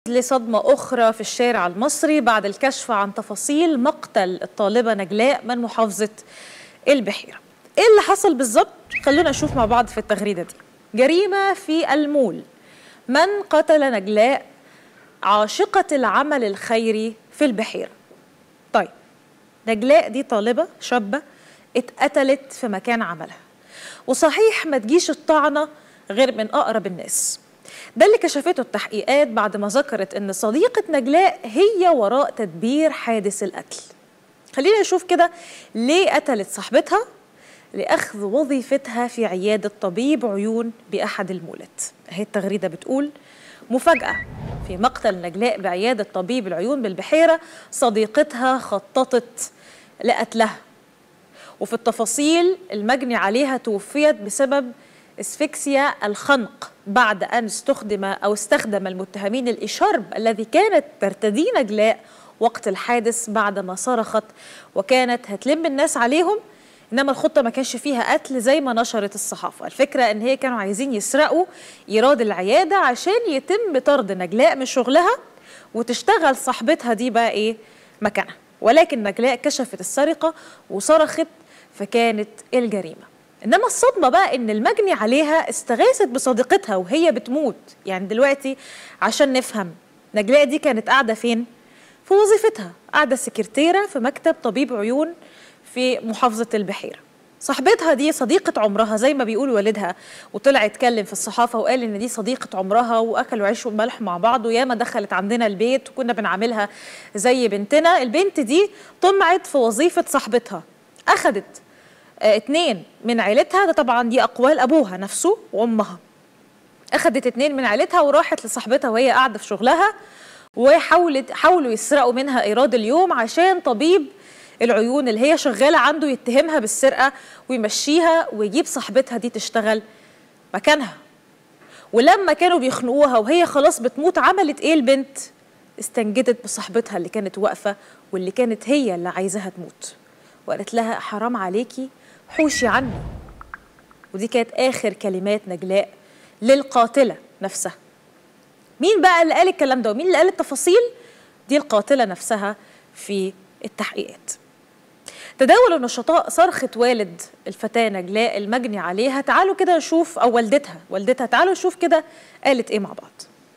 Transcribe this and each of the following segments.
لصدمة أخرى في الشارع المصري بعد الكشف عن تفاصيل مقتل الطالبة نجلاء من محافظة البحيرة إيه اللي حصل بالظبط؟ خلونا نشوف مع بعض في التغريدة دي جريمة في المول من قتل نجلاء عاشقة العمل الخيري في البحيرة طيب نجلاء دي طالبة شابة اتقتلت في مكان عملها وصحيح ما تجيش الطعنة غير من أقرب الناس ده اللي كشفته التحقيقات بعد ما ذكرت ان صديقة نجلاء هي وراء تدبير حادث القتل خلينا نشوف كده ليه قتلت صاحبتها لأخذ وظيفتها في عيادة طبيب عيون بأحد المولات اهي التغريدة بتقول مفاجأة في مقتل نجلاء بعيادة طبيب العيون بالبحيرة صديقتها خططت لقتلها وفي التفاصيل المجني عليها توفيت بسبب اسفكسيا الخنق بعد أن استخدم أو استخدم المتهمين الإشارب الذي كانت ترتديه نجلاء وقت الحادث بعدما صرخت وكانت هتلم الناس عليهم انما الخطه ما كانش فيها قتل زي ما نشرت الصحافه الفكره ان هي كانوا عايزين يسرقوا ايراد العياده عشان يتم طرد نجلاء من شغلها وتشتغل صاحبتها دي بقى ايه مكانها ولكن نجلاء كشفت السرقه وصرخت فكانت الجريمه انما الصدمه بقى ان المجني عليها استغاثت بصديقتها وهي بتموت يعني دلوقتي عشان نفهم نجلاء دي كانت قاعده فين في وظيفتها قاعده سكرتيره في مكتب طبيب عيون في محافظه البحيره صاحبتها دي صديقة عمرها زي ما بيقول والدها وطلع يتكلم في الصحافة وقال إن دي صديقة عمرها وأكلوا عيش وملح مع بعض وياما دخلت عندنا البيت وكنا بنعاملها زي بنتنا البنت دي طمعت في وظيفة صاحبتها أخدت آه اتنين من عيلتها ده طبعا دي أقوال أبوها نفسه وأمها أخدت اتنين من عيلتها وراحت لصاحبتها وهي قاعدة في شغلها وحاولت حاولوا يسرقوا منها إيراد اليوم عشان طبيب العيون اللي هي شغالة عنده يتهمها بالسرقة ويمشيها ويجيب صاحبتها دي تشتغل مكانها ولما كانوا بيخنقوها وهي خلاص بتموت عملت ايه البنت استنجدت بصاحبتها اللي كانت واقفة واللي كانت هي اللي عايزاها تموت وقالت لها حرام عليكي حوشي عني ودي كانت آخر كلمات نجلاء للقاتلة نفسها مين بقى اللي قال الكلام ده ومين اللي قال التفاصيل دي القاتلة نفسها في التحقيقات تداول النشطاء صرخة والد الفتاة نجلاء المجني عليها تعالوا كده نشوف أو والدتها والدتها تعالوا نشوف كده قالت إيه مع بعض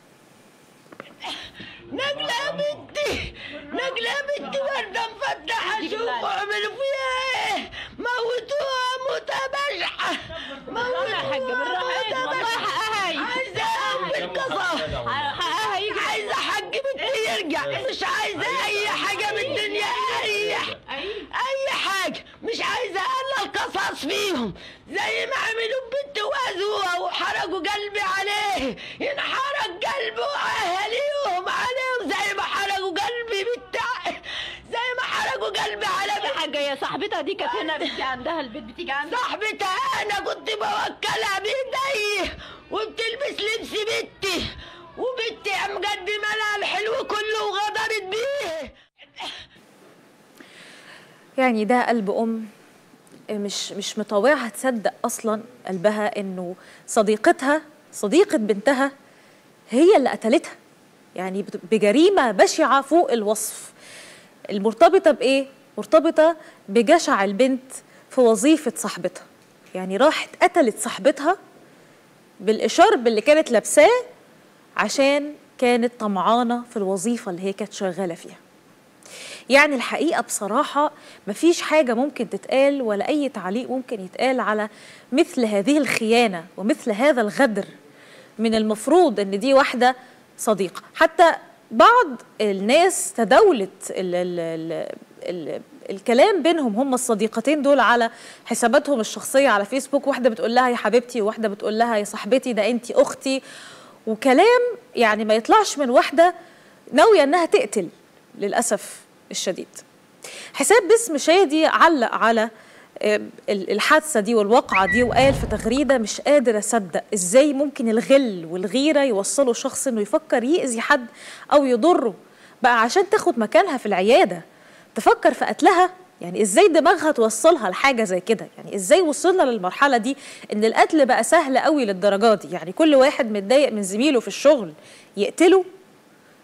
نجلة بنتي نجلة بنتي وردة مفتحة شوفوا عملوا فيها ايه موتوها موتة بشعة موتوها موتة بشعة عايزة أقوم القصة عايزة حق بنتي يرجع مش عايزة أي حاجة من الدنيا أي أي حاجة مش عايزة إلا القصاص فيهم زي ما عملوا بنتي وأذوها وحرقوا قلبي عليه ينحرق قلبه وأهاليهم عليهم زي ما حرقوا قلبي بتاع زي ما حرقوا قلبي على حاجه يا صاحبتها دي كانت هنا بتيجي عندها البيت بتيجي عندها صاحبتها انا كنت بوكلها بايدي وبتلبس لبس بنتي وبنتي مقدمه لها الحلو كله وغدرت بيه يعني ده قلب أم مش مش مطوعها تصدق أصلا قلبها إنه صديقتها صديقة بنتها هي اللي قتلتها يعني بت- بجريمة بشعة فوق الوصف المرتبطة بإيه؟ مرتبطة بجشع البنت في وظيفة صاحبتها يعني راحت قتلت صاحبتها بالإشارب اللي كانت لابساه عشان كانت طمعانة في الوظيفة اللي هي كانت شغالة فيها يعني الحقيقة بصراحة مفيش حاجة ممكن تتقال ولا أي تعليق ممكن يتقال على مثل هذه الخيانة ومثل هذا الغدر من المفروض أن دي واحدة صديقة حتى بعض الناس تداولت ال ال ال ال الكلام بينهم هم الصديقتين دول على حساباتهم الشخصية على فيسبوك واحدة بتقول لها يا حبيبتي وواحدة بتقول لها يا صاحبتي ده انت أختي وكلام يعني ما يطلعش من واحدة ناوية انها تقتل للأسف الشديد حساب باسم شادي علق على آه، ال- الحادثة دي والواقعة دي وقال في تغريدة مش قادر أصدق إزاي ممكن الغل والغيرة يوصلوا شخص إنه يفكر يأذي حد أو يضره بقى عشان تاخد مكانها في العيادة تفكر في قتلها يعني ازاي دماغها توصلها لحاجه زي كده يعني ازاي وصلنا للمرحله دي ان القتل بقى سهل قوي للدرجات دي يعني كل واحد متضايق من زميله في الشغل يقتله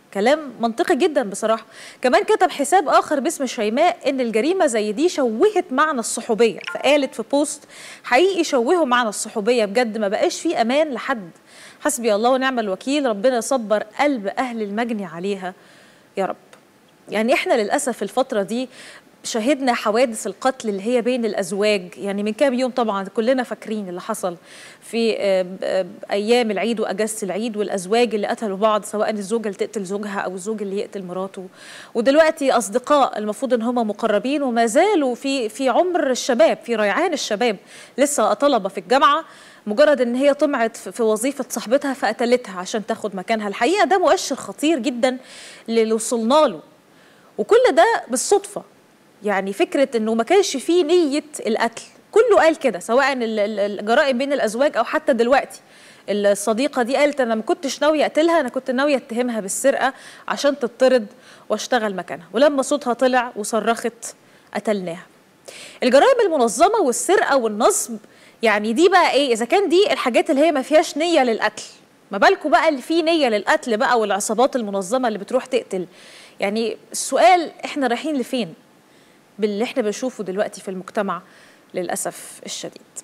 كلام منطقي جدا بصراحه كمان كتب حساب اخر باسم شيماء ان الجريمه زي دي شوهت معنى الصحوبيه فقالت في بوست حقيقي شوهوا معنى الصحوبيه بجد ما بقاش في امان لحد حسبي الله ونعم الوكيل ربنا يصبر قلب اهل المجني عليها يا رب يعني احنا للاسف الفتره دي شهدنا حوادث القتل اللي هي بين الازواج يعني من كام يوم طبعا كلنا فاكرين اللي حصل في آه، آه، ايام العيد واجازه العيد والازواج اللي قتلوا بعض سواء الزوجه اللي تقتل زوجها او الزوج اللي يقتل مراته ودلوقتي اصدقاء المفروض ان هم مقربين وما زالوا في في عمر الشباب في ريعان الشباب لسه طلبه في الجامعه مجرد ان هي طمعت في في وظيفه صاحبتها فقتلتها عشان تاخد مكانها الحقيقه ده مؤشر خطير جدا اللي وصلنا له وكل ده بالصدفه يعني فكره انه ما كانش فيه نيه القتل كله قال كده سواء ال- ال- الجرائم بين الازواج او حتى دلوقتي الصديقه دي قالت انا ما كنتش ناويه اقتلها انا كنت ناويه اتهمها بالسرقه عشان تطرد واشتغل مكانها ولما صوتها طلع وصرخت قتلناها الجرائم المنظمه والسرقه والنصب يعني دي بقى ايه اذا كان دي الحاجات اللي هي ما فيهاش نيه للقتل ما بالكم بقى اللي فيه نيه للقتل بقى والعصابات المنظمه اللي بتروح تقتل يعني السؤال احنا رايحين لفين باللي احنا بنشوفه دلوقتي في المجتمع للاسف الشديد